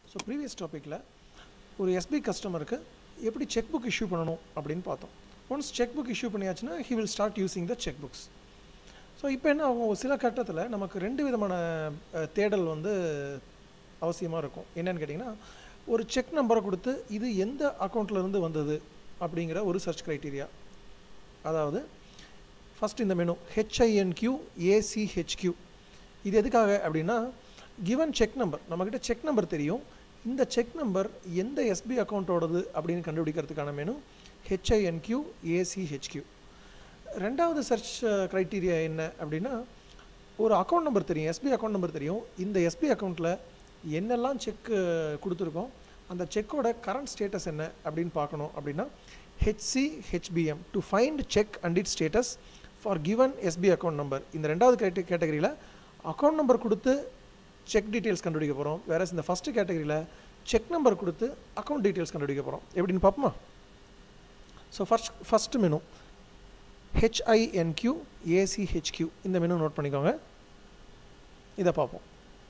so previous டாப்பிக்கில் ஒரு SP கஸ்டமருக்கு எப்படி செக் புக் இஷ்யூ பண்ணணும் அப்படின்னு பார்த்தோம் ஒன்ஸ் செக் புக் இஷ்யூ பண்ணியாச்சுன்னா he will start using the cheque books so இப்போ என்ன ஆகும் ஒரு சில கட்டத்தில் நமக்கு ரெண்டு விதமான அஹ், தேடல் வந்து அவசியமாக இருக்கும் என்னன்னு கேட்டிங்கன்னா ஒரு செக் நம்பரை கொடுத்து இது எந்த அக்கௌண்ட்ல இருந்து வந்தது அப்படிங்கிற ஒரு சர்ச் க்ரைட்டீரியா அதாவது ஃபஸ்ட் இந்த மெனு ஹெச்ஐஎன்கியூ ஏசிஹெச்கியூ இது எதுக்காக அப்படின்னா கிவன் செக் நம்பர் நம்மக்கிட்ட செக் நம்பர் தெரியும் இந்த செக் நம்பர் எந்த எஸ்பி அக்கௌண்ட்டோடது அப்படின்னு கண்டுபிடிக்கிறதுக்கான மெனு ஹெச்ஐஎன்கியூ ஏசிஹெச்கியூ ரெண்டாவது சர்ச் க்ரைட்டீரியா என்ன அப்படின்னா ஒரு அக்கௌண்ட் நம்பர் தெரியும் எஸ்பி அக்கௌண்ட் நம்பர் தெரியும் இந்த எஸ்பி அக்கௌண்ட்டில் என்னெல்லாம் செக் கொடுத்துருக்கோம் அந்த செக்கோட கரண்ட் ஸ்டேட்டஸ் என்ன அப்படின்னு பார்க்கணும் அப்படின்னா HC HPM to find cheque and it status for given SB account number இந்த ரெண்டாவது கேட்ட கேட்டகரியில் அக்கௌண்ட் நம்பர் கொடுத்து செக் டீட்டெயில்ஸ் கண்டுபிடிக்க போகிறோம் வேற இந்த ஃபஸ்ட்டு கேட்டகரியில் செக் நம்பர் கொடுத்து அக்கௌண்ட் டீட்டெயில்ஸ் கண்டுபிடிக்க போகிறோம் எப்படின்னு பார்ப்போமா so first first menu HINQ ACHQ இந்த மெனு நோட் பண்ணிக்கோங்க இதை பார்ப்போம்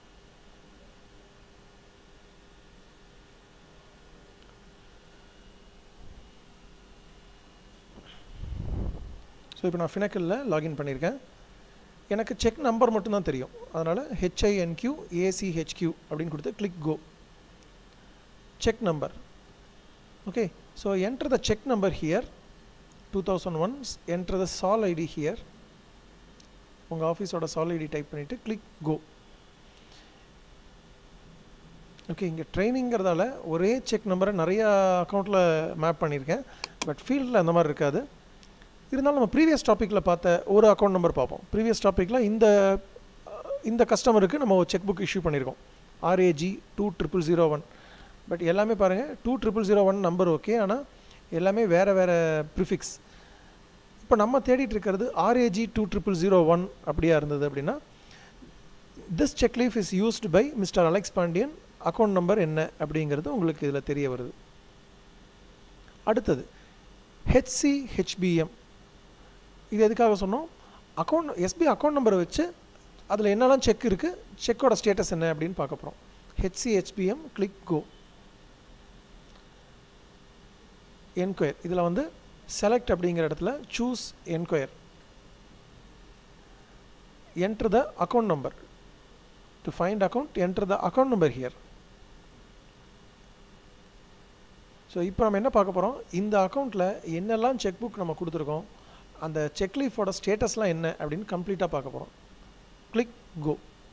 ஸோ இப்போ நான் ஃபினக்கலில் லாகின் பண்ணியிருக்கேன் எனக்கு செக் நம்பர் மட்டும்தான் தெரியும் அதனால் ஹெச்ஐஎன்கியூ ஏசிஹெச்கியூ அப்படின்னு கொடுத்து click go cheque number okay so enter the cheque number here two thousand one enter the SOL ID here உங்கள் ஆஃபீஸோட சால் ஐடி டைப் பண்ணிவிட்டு கிளிக் கோ ஓகே இங்கே ட்ரைனிங்கிறதால ஒரே செக் நம்பரை நிறையா அக்கௌண்ட்டில் மேப் பண்ணியிருக்கேன் பட் ஃபீல்டில் அந்த மாதிரி இருக்காது இருந்தாலும் நம்ம ப்ரீவியஸ் டாப்பிக்கில் பார்த்த ஒரு அக்கௌண்ட் நம்பர் பார்ப்போம் ப்ரீவியஸ் டாப்பிக்கில் இந்த இந்த கஸ்டமருக்கு நம்ம ஒரு செக் புக் இஷ்யூ பண்ணியிருக்கோம் RAG two triple zero one but எல்லாமே பாருங்கள் two triple zero one number okay ஆனால் எல்லாமே வேறு வேறு ப்ரிஃபிக்ஸ் இப்போ நம்ம தேடிட்டு இருக்கிறது RAG two triple zero one அப்படியா இருந்தது அப்படின்னா this cheque leaf is used by Mister Alex Pandian account number என்ன அப்படிங்கிறது உங்களுக்கு இதில் தெரிய வருது அடுத்தது ஹெச்சி ஹெச்பிஎம் இது எதுக்காக சொன்னோம் அக்கௌண்ட் எஸ்பி அக்கௌண்ட் நம்பரை வச்சு அதில் என்னெல்லாம் செக் இருக்குது செக்கோட ஸ்டேட்டஸ் என்ன அப்படின்னு பார்க்க போகிறோம் ஹெச்சிஹெச்பிஎம் கிளிக் கோ என்கொயர் இதில் வந்து செலக்ட் அப்படிங்கிற இடத்துல choose enquire enter the account number to find account enter the account number here so இப்போ நம்ம என்ன பார்க்க போகிறோம் இந்த அக்கௌண்ட்டில் என்னெல்லாம் செக் புக் நம்ம கொடுத்துருக்கோம் அந்த செக் லீஃபோட ஸ்டேட்டஸ்லாம் என்ன அப்படின்னு கம்ப்ளீட்டாக பார்க்க போகிறோம் கிளிக் கோ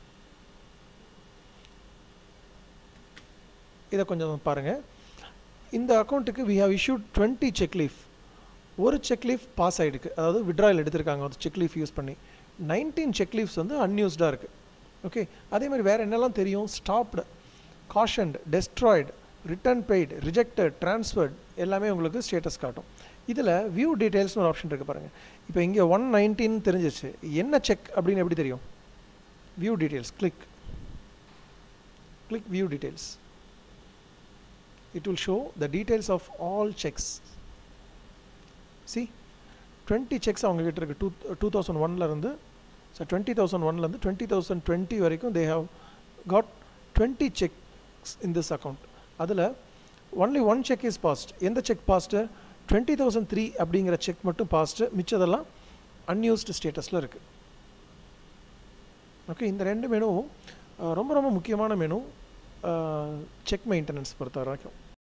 இதை கொஞ்சம் பாருங்கள் இந்த அக்கௌண்ட்டுக்கு we have issued twenty cheque leaf ஒரு செக் லீஃப் பாஸ் ஆகிடுக்கு அதாவது விட்ராயல் எடுத்திருக்காங்க ஒரு செக் லீஃப் யூஸ் பண்ணி நைன்டீன் செக் லீஃப்ஸ் வந்து அன்யூஸ்டாக இருக்குது ஓகே அதே மாதிரி வேறு என்னெல்லாம் தெரியும் stopped cautioned destroyed return paid rejected transferred எல்லாமே உங்களுக்கு ஸ்டேட்டஸ் காட்டும் இதில் வியூ டீட்டெயில்ஸ்னு ஒரு ஆப்ஷன் இருக்குது பாருங்கள் இப்போ இங்கே ஒன் நைன்டீன் தெரிஞ்சிச்சு என்ன செக் அப்படின்னு எப்படி தெரியும் view details click click view details it will show the details of all cheques see twenty cheques அவங்ககிட்ட இருக்குது டூ டூ தௌசண்ட் ஒன்லேருந்து ஸோ டுவெண்ட்டி தௌசண்ட் ஒன்லேருந்து டுவெண்ட்டி தௌசண்ட் டுவெண்ட்டி வரைக்கும் they have got twenty cheques in this account அதில் only one cheque is passed எந்த cheque passed twenty thousand three அப்படிங்கிற cheque மட்டும் passed மிச்சதெல்லாம் அன்யூஸ்டு ஸ்டேட்டஸில் இருக்குது ஓகே இந்த ரெண்டு மெனுவும் அஹ், ரொம்ப ரொம்ப முக்கியமான மெனு செக் மெயின்டெனன்ஸ் பொறுத்த வரைக்கும்